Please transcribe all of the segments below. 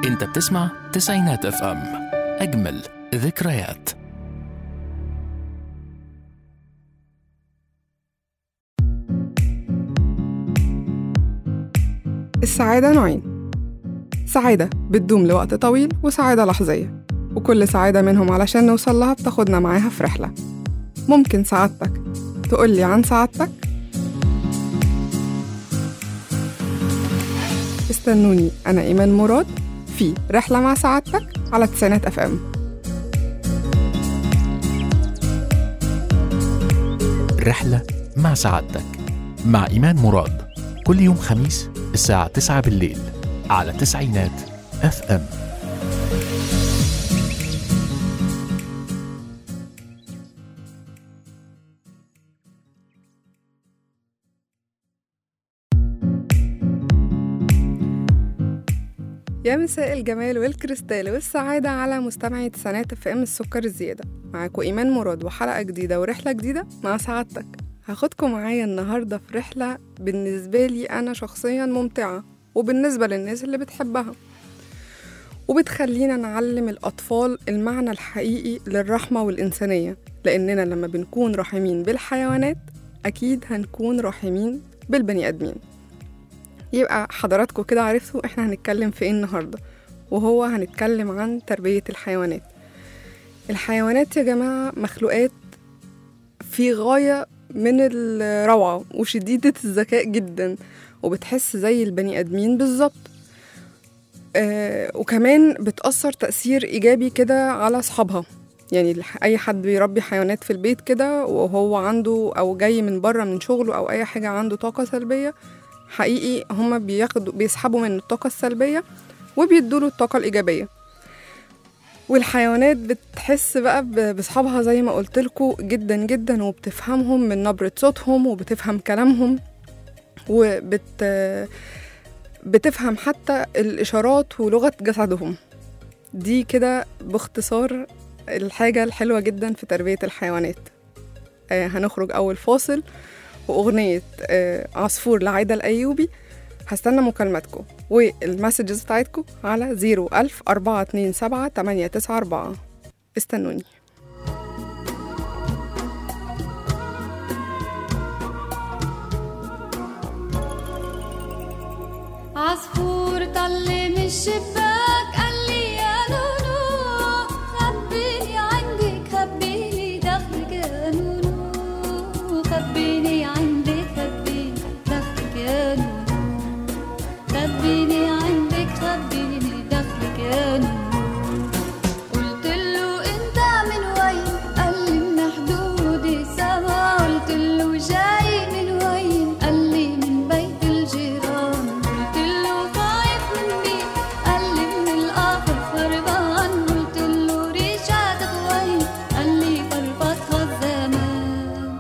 انت بتسمع تسعينات اف ام اجمل ذكريات السعادة نوعين سعادة بتدوم لوقت طويل وسعادة لحظية وكل سعادة منهم علشان نوصل لها بتاخدنا معاها في رحلة ممكن سعادتك تقولي عن سعادتك؟ استنوني أنا إيمان مراد في رحلة مع سعادتك على تسعينات أف أم رحلة مع سعادتك مع إيمان مراد كل يوم خميس الساعة 9 بالليل على تسعينات اف ام يا مساء الجمال والكريستال والسعادة على مستمعي تسعينات اف ام السكر الزيادة معاكم إيمان مراد وحلقة جديدة ورحلة جديدة مع سعادتك هاخدكم معايا النهاردة في رحلة بالنسبة لي أنا شخصيا ممتعة وبالنسبة للناس اللي بتحبها وبتخلينا نعلم الأطفال المعنى الحقيقي للرحمة والإنسانية لأننا لما بنكون رحمين بالحيوانات أكيد هنكون رحمين بالبني آدمين يبقى حضراتكم كده عرفتوا احنا هنتكلم في ايه النهارده وهو هنتكلم عن تربية الحيوانات الحيوانات يا جماعة مخلوقات في غاية من الروعة وشديدة الذكاء جدا وبتحس زي البني آدمين بالظبط آه وكمان بتأثر تأثير إيجابي كده على أصحابها يعني الح- أي حد بيربي حيوانات في البيت كده وهو عنده أو جاي من بره من شغله أو أي حاجة عنده طاقة سلبية حقيقي هما بياخدوا بيسحبوا منه الطاقة السلبية وبيدوله الطاقة الإيجابية والحيوانات بتحس بقى ب- بأصحابها زي ما قلتلكوا جدا جدا وبتفهمهم من نبرة صوتهم وبتفهم كلامهم وبت بتفهم حتى الإشارات ولغة جسدهم دي كده باختصار الحاجة الحلوة جدا في تربية الحيوانات آه هنخرج أول فاصل وأغنية آه عصفور لعايدة الأيوبي هستنى مكالماتكم والمسجز بتاعتكم على 01000 427 894 استنوني عصفور طل من الشباك قال لي يا نونو خبيني عندك خبيني دخلك يا نونو خبيني عندك خبيني دخلك يا نونو خبيني عندك خبيني دخلك يا نونو قلت له انت من وين قال لي من حدود السما قلت له جاي من وين قال لي من بيت الجيران قلت له خايف من مين قال لي من القفر خربان قلت له رجعتك وين قال لي فرفتها الزمان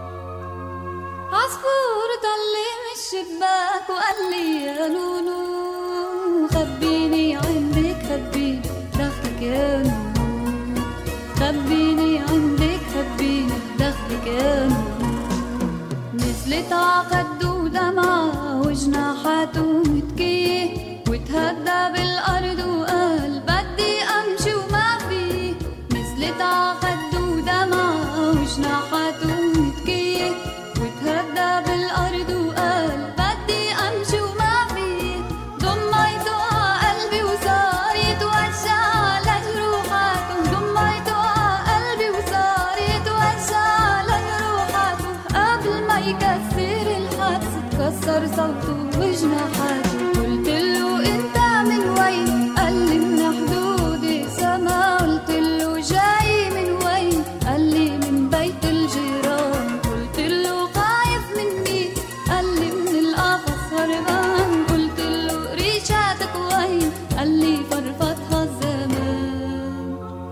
عصفور طلي من الشباك وقال لي يا نونو خبيني عندك خبيني دخلك يا نونو خبيني عندك خبيني دخلك يا نونو نزلت عقد دمعة وجناحاته متكية وتهدى بالأرض وقال بدي أمشي وما في نزلت عقد دمعة وجناحاته متكية وتهدى بالأرض وقال بدي أمشي وما في ضميته على قلبي وصار يتوجع على جروحاته ضميته على قلبي وصار يتوجع على جروحاته قبل ما يكسر الحدس اتكسر صوته وجناحاته قلت له انت من وين قال لي من حدود السما قلت له جاي من وين قال لي من بيت الجيران قلت له خايف من مين قال لي من القفص هربان قلت له ريشاتك وين قال لي فرفتها الزمان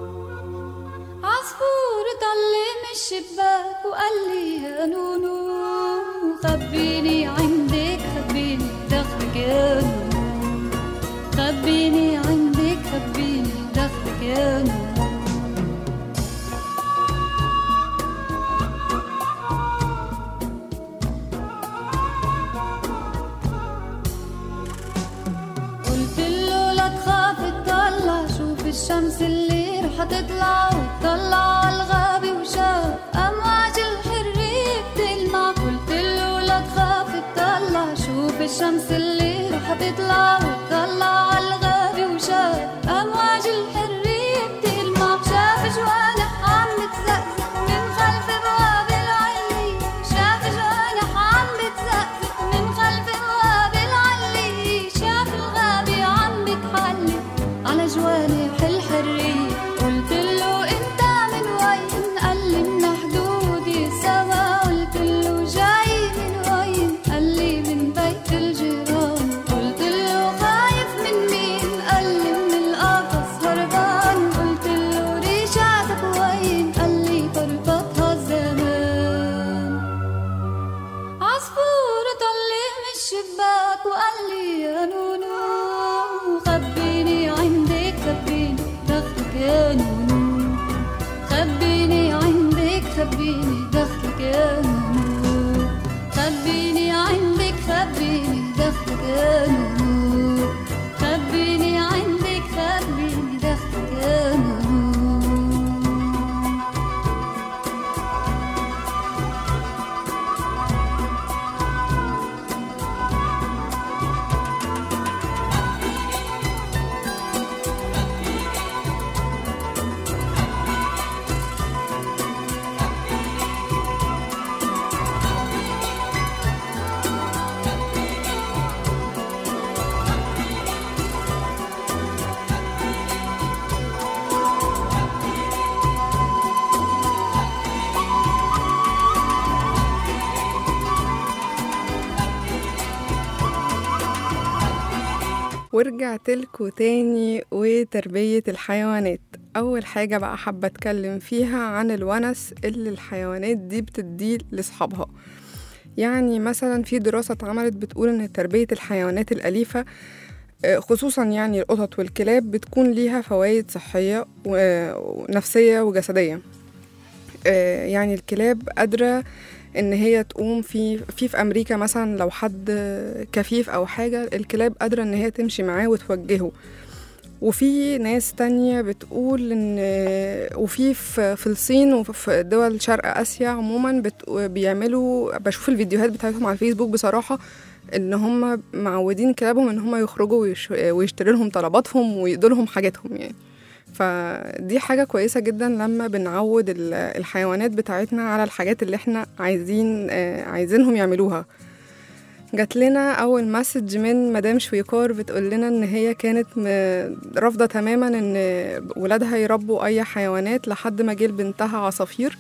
عصفور طلي من الشباك وقال لي يا نونو خبيني عندك خبيني دخلك يا نونو خبيني عندك خبيني دخلك يا نونو قلت له لا تخاف الشمس اللي رح تطلع وتطلع عالغابة وشاف أمواج الحرية بتلمع قلت له لا تخاف تطلع شوف الشمس اللي رح تطلع وتطلع عالغابة وشاف أمواج الحرية بتلمع شاف جوانح عم بتزقزق من خلف بواب العلي شاف جوانح عم بتزقزق من خلف بواب العلي شاف الغابة عم بتحلي على جوانح الحرية قلت له انت من وين قال لي من حدودي سوا قلت له جاي من وين قال لي من بيت الجيران قلت له خايف من مين قال لي من القفص هربان قلت له رجعتك وين قال لي بربطها الزمان عصفور طلع من الشباك وقال لي يا نونو خبيني عندك خبيني دخلك يا نونو خبيني عندك خبيني دخلك يا نونو خبيني عندك خبيني دخلك يا نونو خبيني عندك خبيني دخلك يا نونو ورجعت لكم تاني وتربية الحيوانات أول حاجة بقى حابة أتكلم فيها عن الونس اللي الحيوانات دي بتديه لأصحابها يعني مثلا في دراسة اتعملت بتقول إن تربية الحيوانات الأليفة آه، خصوصا يعني القطط والكلاب بتكون ليها فوائد صحية و- ونفسية وجسدية آه، يعني الكلاب قادرة ان هي تقوم في في في امريكا مثلا لو حد كفيف او حاجه الكلاب قادره ان هي تمشي معاه وتوجهه وفي ناس تانية بتقول ان وفي في في الصين وفي دول شرق اسيا عموما بت... بيعملوا بشوف الفيديوهات بتاعتهم على الفيسبوك بصراحه ان هم معودين كلابهم ان هم يخرجوا ويش... ويشتري لهم طلباتهم ويدوا لهم حاجاتهم يعني فدي حاجة كويسة جدا لما بنعود ال- الحيوانات بتاعتنا على الحاجات اللي احنا عايزين آه، عايزينهم يعملوها جات لنا أول مسج من مدام شويكار بتقول لنا إن هي كانت م- رافضة تماما إن ولادها يربوا أي حيوانات لحد ما جه لبنتها عصافير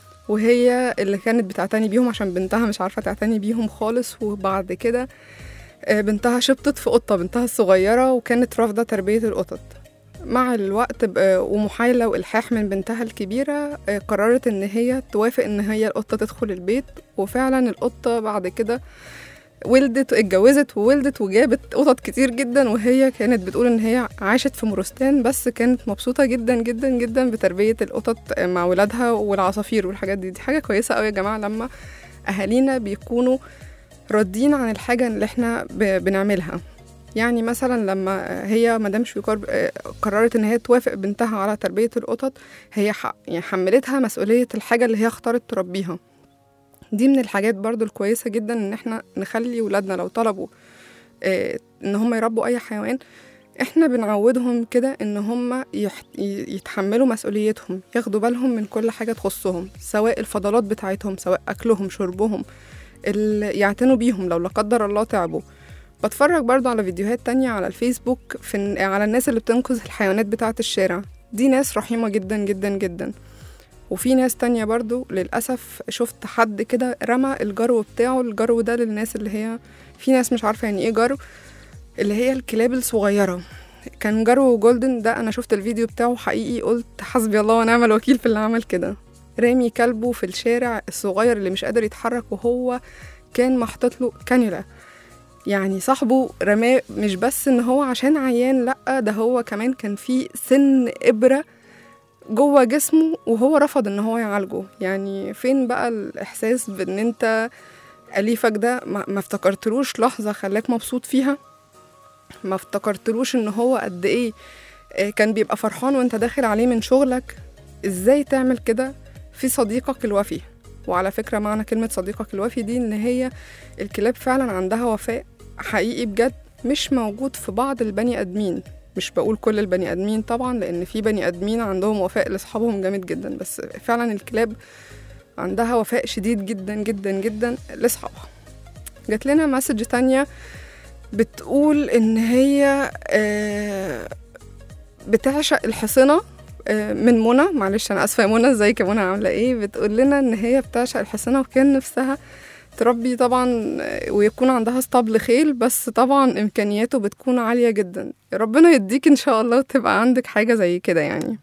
وهي اللي كانت بتعتني بيهم عشان بنتها مش عارفة تعتني بيهم خالص وبعد كده آه، بنتها شبطت في قطة بنتها الصغيرة وكانت رافضة تربية القطط مع الوقت ب- ومحايلة وإلحاح من بنتها الكبيرة آه، قررت إن هي توافق إن هي القطة تدخل البيت وفعلا القطة بعد كده ولدت اتجوزت وولدت وجابت قطط كتير جدا وهي كانت بتقول ان هي عاشت في مورستان بس كانت مبسوطة جدا جدا جدا بتربية القطط مع ولادها والعصافير والحاجات دي دي حاجة كويسة قوي يا جماعة لما أهالينا بيكونوا راضيين عن الحاجة اللي احنا ب- بنعملها يعني مثلا لما هي مدام شويكار آه، قررت ان هي توافق بنتها على تربية القطط هي ح- يعني حملتها مسؤولية الحاجة اللي هي اختارت تربيها دي من الحاجات برضو الكويسة جدا ان احنا نخلي ولادنا لو طلبوا آه، ان هم يربوا اي حيوان احنا بنعودهم كده ان هم يح- ي- يتحملوا مسؤوليتهم ياخدوا بالهم من كل حاجة تخصهم سواء الفضلات بتاعتهم سواء اكلهم شربهم ال- يعتنوا بيهم لو لا قدر الله تعبوا بتفرج برضو على فيديوهات تانية على الفيسبوك في إن- على الناس اللي بتنقذ الحيوانات بتاعة الشارع دي ناس رحيمة جدا جدا جدا وفي ناس تانية برضو للأسف شفت حد كده رمى الجرو بتاعه الجرو ده للناس اللي هي في ناس مش عارفة يعني ايه جرو اللي هي الكلاب الصغيرة كان جرو جولدن ده أنا شفت الفيديو بتاعه حقيقي قلت حسبي الله ونعم الوكيل في اللي عمل كده رامي كلبه في الشارع الصغير اللي مش قادر يتحرك وهو كان محطوط له كانيولا يعني صاحبه رماه مش بس ان هو عشان عيان لا ده هو كمان كان في سن ابره جوه جسمه وهو رفض ان هو يعالجه يعني فين بقى الاحساس بان انت اليفك ده ما ما افتكرتلوش لحظه خلاك مبسوط فيها ما افتكرتلوش ان هو قد ايه آه، كان بيبقى فرحان وانت داخل عليه من شغلك ازاي تعمل كده في صديقك الوفي وعلى فكرة معنى كلمة صديقك الوفي دي ان هي الكلاب فعلا عندها وفاء حقيقي بجد مش موجود في بعض البني ادمين مش بقول كل البني ادمين طبعا لان في بني ادمين عندهم وفاء لاصحابهم جامد جدا بس فعلا الكلاب عندها وفاء شديد جدا جدا جدا لاصحابها جات لنا مسج تانية بتقول ان هي آه، بتعشق الحصنة آه، من منى معلش انا اسفه يا منى ازيك يا منى عامله ايه بتقول لنا ان هي بتعشق الحصنة وكان نفسها تربي طبعا آه، ويكون عندها اسطبل خيل بس طبعا امكانياته بتكون عاليه جدا ربنا يديك ان شاء الله وتبقى عندك حاجه زي كده يعني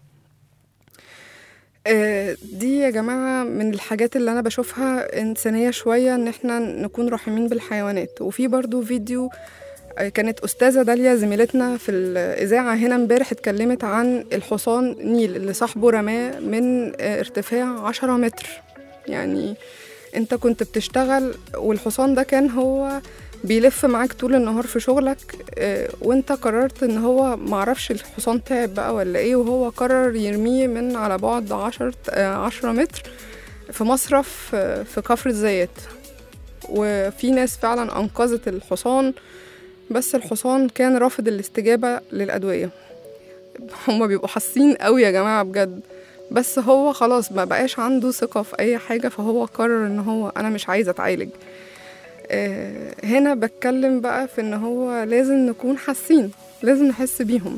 آه، دي يا جماعة من الحاجات اللي أنا بشوفها إنسانية شوية إن إحنا نكون رحيمين بالحيوانات وفي برضو فيديو آه، كانت أستاذة داليا زميلتنا في الإذاعة هنا امبارح اتكلمت عن الحصان نيل اللي صاحبه رماه من آه، ارتفاع عشرة متر يعني انت كنت بتشتغل والحصان ده كان هو بيلف معاك طول النهار في شغلك آه، وانت قررت ان هو معرفش الحصان تعب بقى ولا ايه وهو قرر يرميه من على بعد عشر آه، عشرة متر في مصرف آه، في كفر الزيات وفي ناس فعلا انقذت الحصان بس الحصان كان رافض الاستجابة للأدوية هما بيبقوا حاسين قوي يا جماعة بجد بس هو خلاص ما بقاش عنده ثقة في أي حاجة فهو قرر إن هو أنا مش عايز أتعالج آه، هنا بتكلم بقى في إن هو لازم نكون حاسين لازم نحس بيهم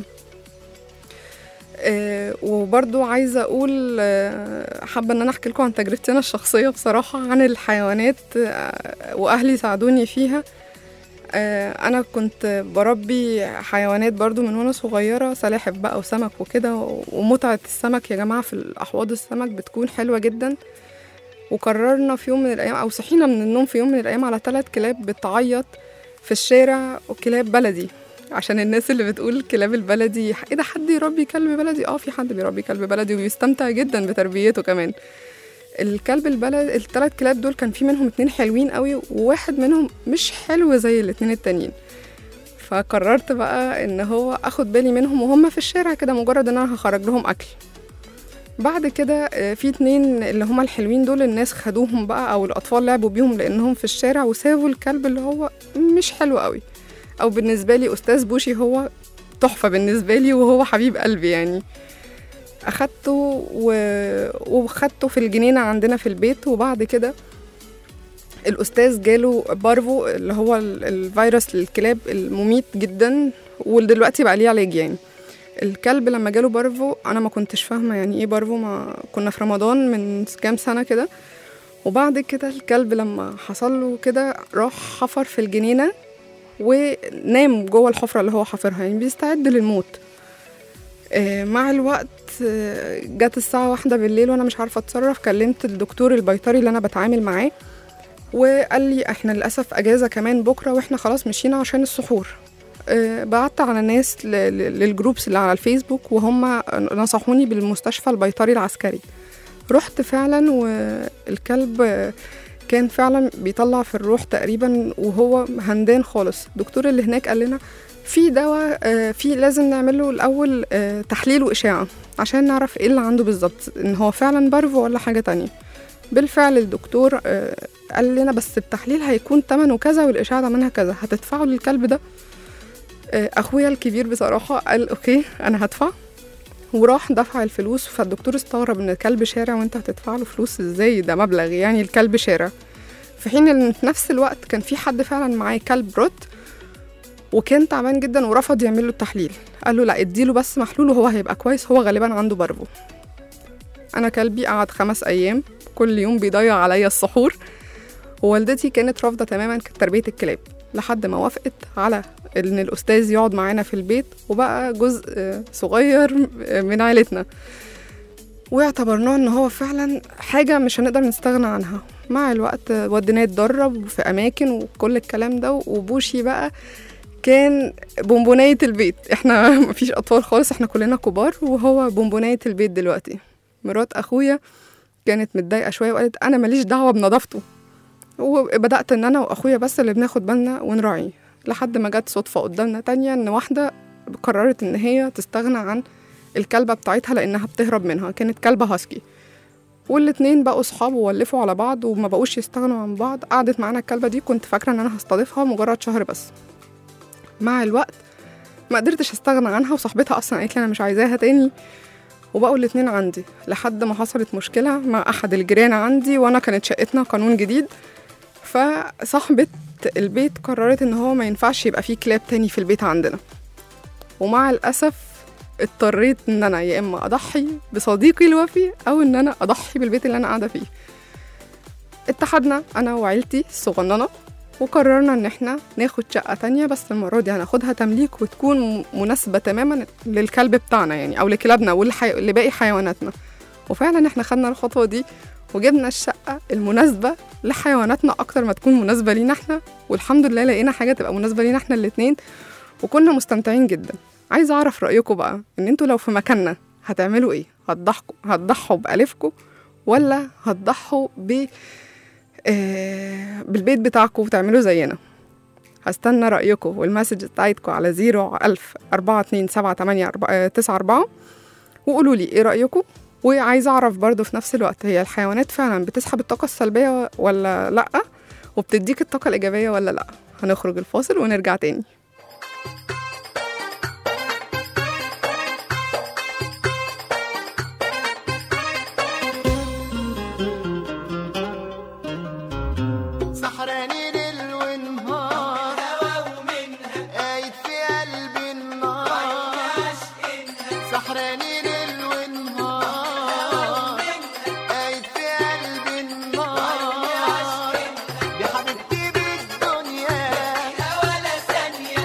آه، وبرضو عايزة أقول آه، حابة إن أنا أحكي لكم عن تجربتي أنا الشخصية بصراحة عن الحيوانات آه، وأهلي ساعدوني فيها آه، أنا كنت بربي حيوانات برضو من وأنا صغيرة سلاحف بقى وسمك وكده و- ومتعة السمك يا جماعة في الأحواض السمك بتكون حلوة جدا وقررنا في يوم من الأيام أو صحينا من النوم في يوم من الأيام على ثلاث كلاب بتعيط في الشارع وكلاب بلدي عشان الناس اللي بتقول الكلاب البلدي ايه ده حد يربي كلب بلدي اه في حد بيربي كلب بلدي وبيستمتع جدا بتربيته كمان الكلب البلد الثلاث كلاب دول كان في منهم اتنين حلوين قوي وواحد منهم مش حلو زي الاتنين التانيين فقررت بقى ان هو اخد بالي منهم وهم في الشارع كده مجرد ان انا هخرج لهم اكل بعد كده آه، في اتنين اللي هما الحلوين دول الناس خدوهم بقى او الاطفال لعبوا بيهم لانهم في الشارع وسابوا الكلب اللي هو مش حلو قوي او بالنسبه لي استاذ بوشي هو تحفه بالنسبه لي وهو حبيب قلبي يعني اخدته و... وخدته في الجنينه عندنا في البيت وبعد كده الاستاذ جاله بارفو اللي هو ال- الفيروس للكلاب المميت جدا ودلوقتي بقى ليه علاج يعني الكلب لما جاله بارفو انا ما كنتش فاهمه يعني ايه بارفو ما كنا في رمضان من كام سنه كده وبعد كده الكلب لما حصل له كده راح حفر في الجنينه ونام جوه الحفره اللي هو حفرها يعني بيستعد للموت آه، مع الوقت آه، جت الساعة واحدة بالليل وأنا مش عارفة أتصرف كلمت الدكتور البيطري اللي أنا بتعامل معاه وقال لي احنا للأسف أجازة كمان بكرة وإحنا خلاص مشينا عشان السحور آه، بعت على ناس ل- ل- للجروبس اللي على الفيسبوك وهم نصحوني بالمستشفى البيطري العسكري رحت فعلا والكلب آه، كان فعلا بيطلع في الروح تقريبا وهو هندان خالص الدكتور اللي هناك قال لنا في دواء آه، في لازم نعمله الاول آه، تحليل واشاعه عشان نعرف ايه اللي عنده بالظبط ان هو فعلا بارفو ولا حاجه تانية بالفعل الدكتور آه، قال لنا بس التحليل هيكون ثمنه كذا والاشاعه ثمنها كذا هتدفعوا للكلب ده آه، اخويا الكبير بصراحه قال اوكي انا هدفع وراح دفع الفلوس فالدكتور استغرب ان الكلب شارع وانت هتدفع له فلوس ازاي ده مبلغ يعني الكلب شارع في حين ان في نفس الوقت كان في حد فعلا معاه كلب روت وكان تعبان جدا ورفض يعمل له التحليل قال له لا اديله بس محلول وهو هيبقى كويس هو غالبا عنده بارفو انا كلبي قعد خمس ايام كل يوم بيضيع عليا السحور ووالدتي كانت رافضه تماما تربيه الكلاب لحد ما وافقت على ان الاستاذ يقعد معانا في البيت وبقى جزء آه، صغير آه، من عائلتنا واعتبرناه ان هو فعلا حاجه مش هنقدر نستغنى عنها مع الوقت آه، وديناه يتدرب في اماكن وكل الكلام ده وبوشي بقى كان بونبوناية البيت احنا مفيش اطفال خالص احنا كلنا كبار وهو بونبوناية البيت دلوقتي مرات اخويا كانت متضايقه شويه وقالت انا ماليش دعوه بنظافته وبدات ان انا واخويا بس اللي بناخد بالنا ونراعيه لحد ما جت صدفه قدامنا تانية ان واحده قررت إن هي تستغنى عن الكلبة بتاعتها لأنها بتهرب منها كانت كلبة هاسكي والاتنين بقوا صحاب وولفوا على بعض وما بقوش يستغنوا عن بعض قعدت معانا الكلبة دي كنت فاكرة إن أنا هستضيفها مجرد شهر بس مع الوقت ما قدرتش استغنى عنها وصاحبتها اصلا قالت لي انا مش عايزاها تاني وبقوا الاتنين عندي لحد ما حصلت مشكلة مع أحد الجيران عندي وأنا كانت شقتنا قانون جديد فصاحبة البيت قررت إن هو ما ينفعش يبقى فيه كلاب تاني في البيت عندنا ومع الأسف اضطريت إن أنا يا إما أضحي بصديقي الوفي أو إن أنا أضحي بالبيت اللي أنا قاعدة فيه اتحدنا أنا وعيلتي الصغننة وقررنا إن إحنا ناخد شقة تانية بس المرة دي هناخدها تمليك وتكون مناسبة تماما للكلب بتاعنا يعني أو لكلابنا والحي... لباقي حيواناتنا وفعلا إحنا خدنا الخطوة دي وجبنا الشقة المناسبة لحيواناتنا أكتر ما تكون مناسبة لينا إحنا والحمد لله لقينا حاجة تبقى مناسبة لينا إحنا الاتنين وكنا مستمتعين جدا عايزة أعرف رأيكم بقى إن أنتوا لو في مكاننا هتعملوا إيه؟ هتضحكوا هتضحوا بألفكم ولا هتضحوا ب آه، بالبيت بتاعكم وتعملوا زينا هستنى رأيكم والمسج بتاعتكم على زيرو ألف أربعة اتنين سبعة تمانية أربعة تسعة أربعة وقولوا لي إيه رأيكم وعايزة أعرف برضو في نفس الوقت هي الحيوانات فعلا بتسحب الطاقة السلبية ولا لأ وبتديك الطاقة الإيجابية ولا لأ هنخرج الفاصل ونرجع تاني سحراني ليل ونهار قايد في قلبي النار سحراني ليل ونهار قايد في قلبي النار دي حبيبتي بالدنيا ولا ثانية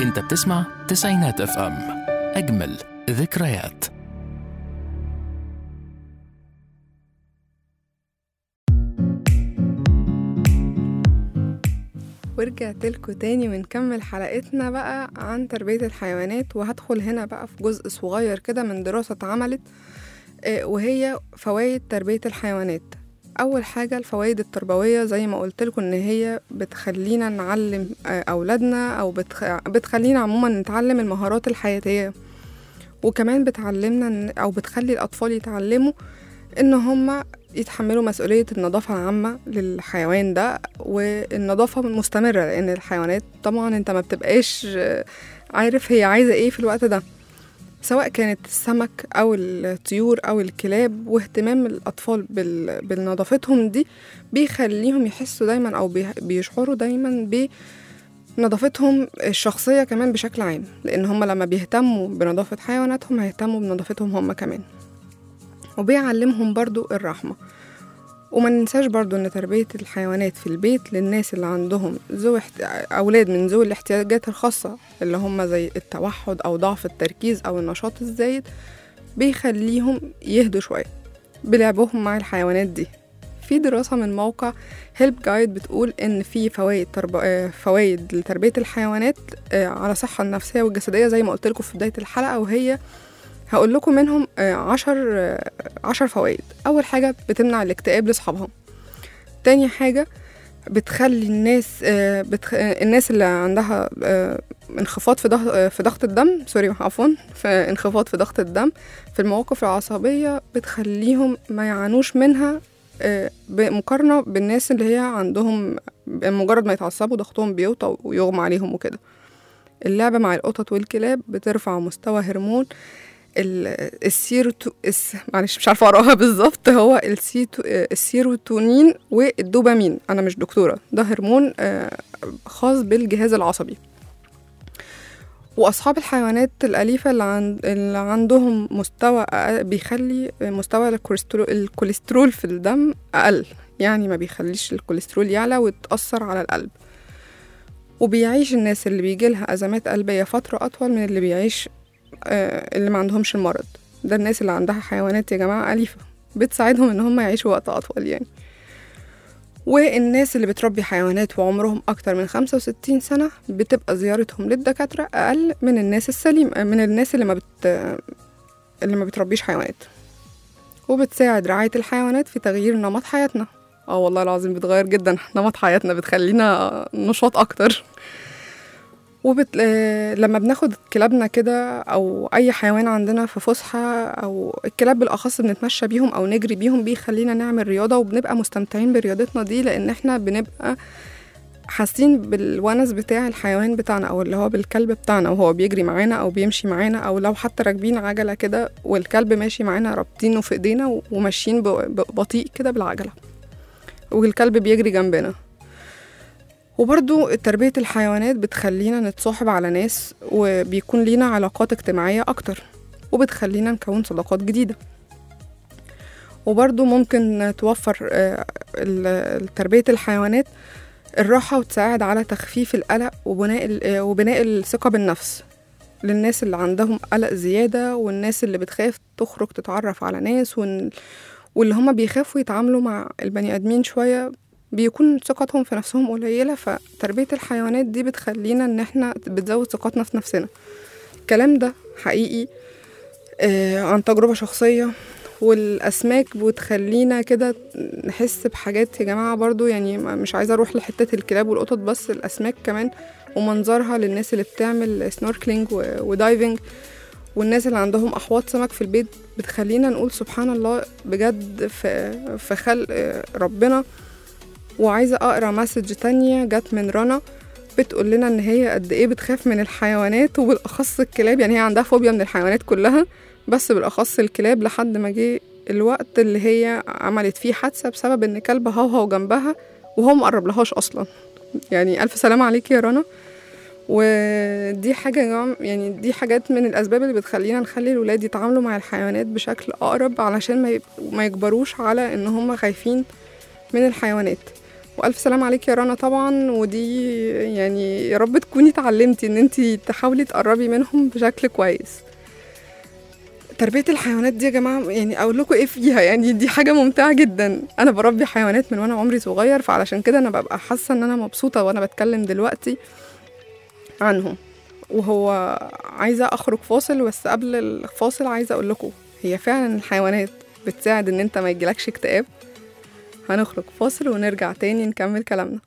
انت بتسمع تسعينات اف ام اجمل ذكريات ورجعت لكم تاني ونكمل حلقتنا بقى عن تربية الحيوانات وهدخل هنا بقى في جزء صغير كده من دراسة اتعملت آه، وهي فوائد تربية الحيوانات أول حاجة الفوائد التربوية زي ما قلت لكم إن هي بتخلينا نعلم آه، أولادنا أو بتخ... بتخلينا عموما نتعلم المهارات الحياتية وكمان بتعلمنا إن- أو بتخلي الأطفال يتعلموا إن هما يتحملوا مسؤولية النظافة العامة للحيوان ده والنظافة مستمرة لأن الحيوانات طبعا انت ما بتبقاش آه، عارف هي عايزة ايه في الوقت ده سواء كانت السمك أو الطيور أو الكلاب واهتمام الأطفال بال- بنظافتهم دي بيخليهم يحسوا دايما أو بي- بيشعروا دايما بنظافتهم الشخصية كمان بشكل عام لأن هم لما بيهتموا بنظافة حيواناتهم هيهتموا بنظافتهم هم كمان وبيعلمهم برضو الرحمة وما ننساش برضو ان تربية الحيوانات في البيت للناس اللي عندهم ذوي احت... اولاد من ذوي الاحتياجات الخاصة اللي هم زي التوحد او ضعف التركيز او النشاط الزايد بيخليهم يهدوا شوية بلعبهم مع الحيوانات دي في دراسة من موقع هيلب جايد بتقول إن في فوائد ترب... آه، فوائد لتربية الحيوانات آه، على الصحة النفسية والجسدية زي ما قلت لكم في بداية الحلقة وهي هقول لكم منهم آه، عشر آه، عشر فوائد أول حاجة بتمنع الاكتئاب لأصحابها تاني حاجة بتخلي الناس آه، بتخ... آه، الناس اللي عندها آه، انخفاض في ضغط آه، في ضغط الدم سوري عفوا في انخفاض في ضغط الدم في المواقف العصبية بتخليهم ما يعانوش منها آه، بمقارنة بالناس اللي هي عندهم مجرد ما يتعصبوا ضغطهم بيوطى ويغمى عليهم وكده اللعبة مع القطط والكلاب بترفع مستوى هرمون ال- السيروتو الس... معلش مش عارفه اقراها بالظبط هو السيتو... السيروتونين والدوبامين انا مش دكتوره ده هرمون آه، خاص بالجهاز العصبي واصحاب الحيوانات الاليفه اللي, عند... اللي عندهم مستوى أقل... بيخلي مستوى الكوليسترول الكوليسترول في الدم اقل يعني ما بيخليش الكوليسترول يعلى وتاثر على القلب وبيعيش الناس اللي بيجيلها ازمات قلبيه فتره اطول من اللي بيعيش آه، اللي ما عندهمش المرض ده الناس اللي عندها حيوانات يا جماعة أليفة بتساعدهم إن هم يعيشوا وقت أطول يعني والناس اللي بتربي حيوانات وعمرهم أكتر من 65 سنة بتبقى زيارتهم للدكاترة أقل من الناس السليم من الناس اللي ما بت اللي ما بتربيش حيوانات وبتساعد رعاية الحيوانات في تغيير نمط حياتنا اه والله العظيم بتغير جدا نمط حياتنا بتخلينا نشاط أكتر وبت... آه، لما بناخد كلابنا كده او اي حيوان عندنا في فسحه او الكلاب بالاخص بنتمشى بيهم او نجري بيهم بيخلينا نعمل رياضه وبنبقى مستمتعين برياضتنا دي لان احنا بنبقى حاسين بالونس بتاع الحيوان بتاعنا او اللي هو بالكلب بتاعنا وهو بيجري معانا او بيمشي معانا او لو حتى راكبين عجله كده والكلب ماشي معانا رابطينه في ايدينا و- وماشيين ب- ببطيء كده بالعجله والكلب بيجري جنبنا وبرضو تربية الحيوانات بتخلينا نتصاحب على ناس وبيكون لينا علاقات اجتماعية أكتر وبتخلينا نكون صداقات جديدة وبرضو ممكن توفر آه، ال- تربية الحيوانات الراحة وتساعد على تخفيف القلق وبناء ال- آه، وبناء الثقة بالنفس للناس اللي عندهم قلق زيادة والناس اللي بتخاف تخرج تتعرف على ناس وال- واللي هما بيخافوا يتعاملوا مع البني آدمين شوية بيكون ثقتهم في نفسهم قليلة فتربية الحيوانات دي بتخلينا ان احنا بتزود ثقتنا في نفسنا الكلام ده حقيقي آه عن تجربة شخصية والأسماك بتخلينا كده نحس بحاجات يا جماعة برضو يعني ما- مش عايزة أروح لحتة الكلاب والقطط بس الأسماك كمان ومنظرها للناس اللي بتعمل سنوركلينج و- ودايفنج والناس اللي عندهم أحواض سمك في البيت بتخلينا نقول سبحان الله بجد في, في خلق آه، ربنا وعايزة أقرأ مسج تانية جت من رنا بتقول لنا إن هي قد إيه بتخاف من الحيوانات وبالأخص الكلاب يعني هي عندها فوبيا من الحيوانات كلها بس بالأخص الكلاب لحد ما جه الوقت اللي هي عملت فيه حادثة بسبب إن كلب هوهو جنبها وهو مقرب لهاش أصلا يعني ألف سلامة عليكي يا رنا ودي حاجة يا جماعة- يعني دي حاجات من الأسباب اللي بتخلينا نخلي الولاد يتعاملوا مع الحيوانات بشكل أقرب علشان ما, يب... ما يكبروش على إن هم خايفين من الحيوانات والف سلام عليك يا رنا طبعا ودي يعني يا رب تكوني اتعلمتي ان انت تحاولي تقربي منهم بشكل كويس تربية الحيوانات دي يا جماعة يعني أقول لكم إيه فيها يعني دي حاجة ممتعة جدا أنا بربي حيوانات من وأنا عمري صغير فعلشان كده أنا ببقى حاسة إن أنا مبسوطة وأنا بتكلم دلوقتي عنهم وهو عايزة أخرج فاصل بس قبل الفاصل عايزة أقول لكم هي فعلا الحيوانات بتساعد إن أنت ما يجيلكش اكتئاب هنخرج فاصل ونرجع تاني نكمل كلامنا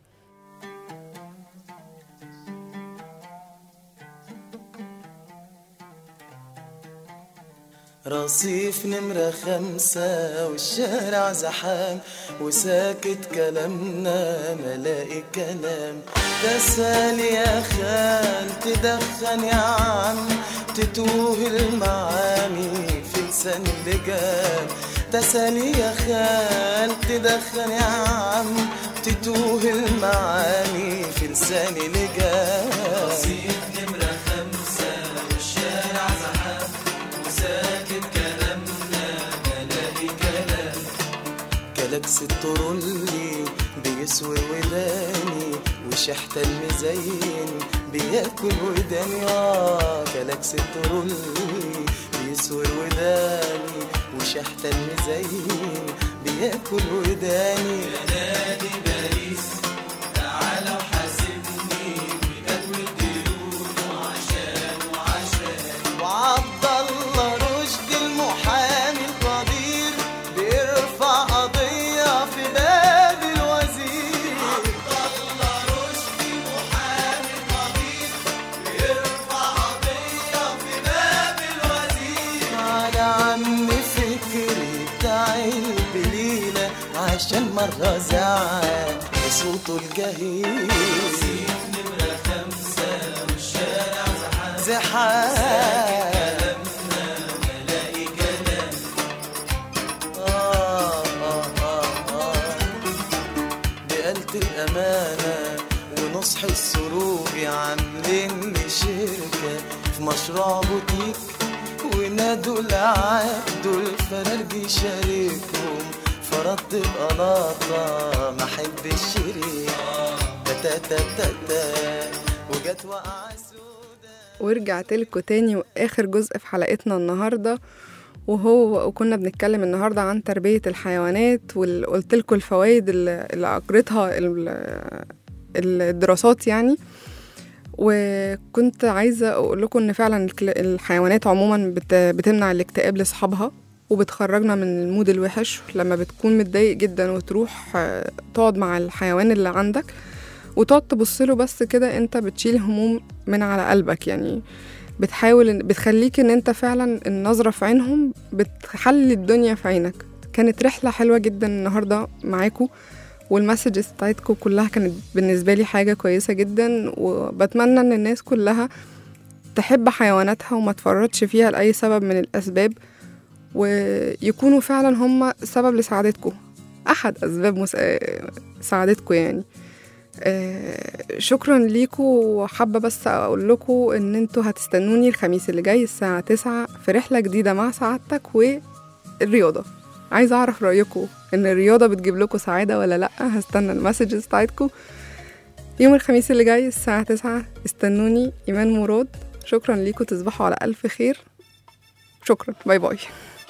رصيف نمرة خمسة والشارع زحام وساكت كلامنا ملاقي كلام تسال يا خال تدخن يا عم تتوه المعاني في لسان اللجام تسال يا خال تدخن يا عم تتوه المعاني في لسان اللجام رصيف نمرة خمسة والشارع زحام وساكت كلامنا ملاقي كلام كلاكس الترولي بيسوي وداني وشحت المزين بياكل وداني اه كلاكس الترولي بيسوي وداني وشحت المزين بياكل وداني يا نادي باريس تعالى وحاسبني بجدول الديون وعشان وعشان وعبد الله رشدي المحامي القدير بيرفع قضية في باب الوزير عبد الله رشدي محامي قدير بيرفع قضية في باب الوزير على عم فكري بتاع البليلة عشان مرة زعل بصوته الجهير نمرة خمسة والشارع زحام زحام آه آه آه آه بقلت الأمانة ونصح السروج عاملين لي شركة في مشروع بوتيك ونادوا العقد الفرارجي شاركهم فرد بقلاطة ما أحب الشريك تا تا تا تا وجت وقعة سودا ورجعت لكم تاني واخر جزء في حلقتنا النهارده وهو وكنا بنتكلم النهارده عن تربيه الحيوانات وقلت لكم الفوائد اللي اللي اجرتها ال- الدراسات يعني وكنت عايزه اقول لكم ان فعلا الكل- الحيوانات عموما بت- بتمنع الاكتئاب لاصحابها وبتخرجنا من المود الوحش لما بتكون متضايق جدا وتروح آه، تقعد مع الحيوان اللي عندك وتقعد تبص له بس كده انت بتشيل هموم من على قلبك يعني بتحاول إن- بتخليك ان انت فعلا النظرة في عينهم بتحلي الدنيا في عينك كانت رحلة حلوة جدا النهاردة معاكم والمسجز بتاعتكم كلها كانت بالنسبة لي حاجة كويسة جدا وبتمنى ان الناس كلها تحب حيواناتها وما تفرطش فيها لأي سبب من الأسباب ويكونوا فعلا هم سبب لسعادتكم أحد أسباب مس... سعادتكم يعني آه، شكرا ليكم وحابة بس أقول لكم إن انتوا هتستنوني الخميس اللي جاي الساعة تسعة في رحلة جديدة مع سعادتك والرياضة عايزة أعرف رأيكم إن الرياضة بتجيب لكم سعادة ولا لأ هستنى المسجز بتاعتكم يوم الخميس اللي جاي الساعة تسعة استنوني إيمان مراد شكرا ليكم تصبحوا على ألف خير شكرا باي باي